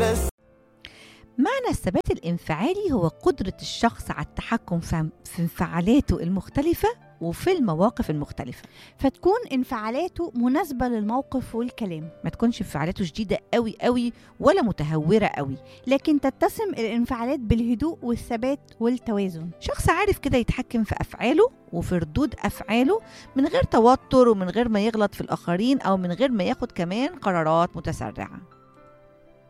بس معنى الثبات الانفعالي هو قدرة الشخص على التحكم في في انفعالاته المختلفة وفي المواقف المختلفة فتكون انفعالاته مناسبة للموقف والكلام ما تكونش انفعالاته شديدة قوي قوي ولا متهورة قوي لكن تتسم الانفعالات بالهدوء والثبات والتوازن شخص عارف كده يتحكم في أفعاله وفي ردود أفعاله من غير توتر ومن غير ما يغلط في الآخرين أو من غير ما ياخد كمان قرارات متسرعة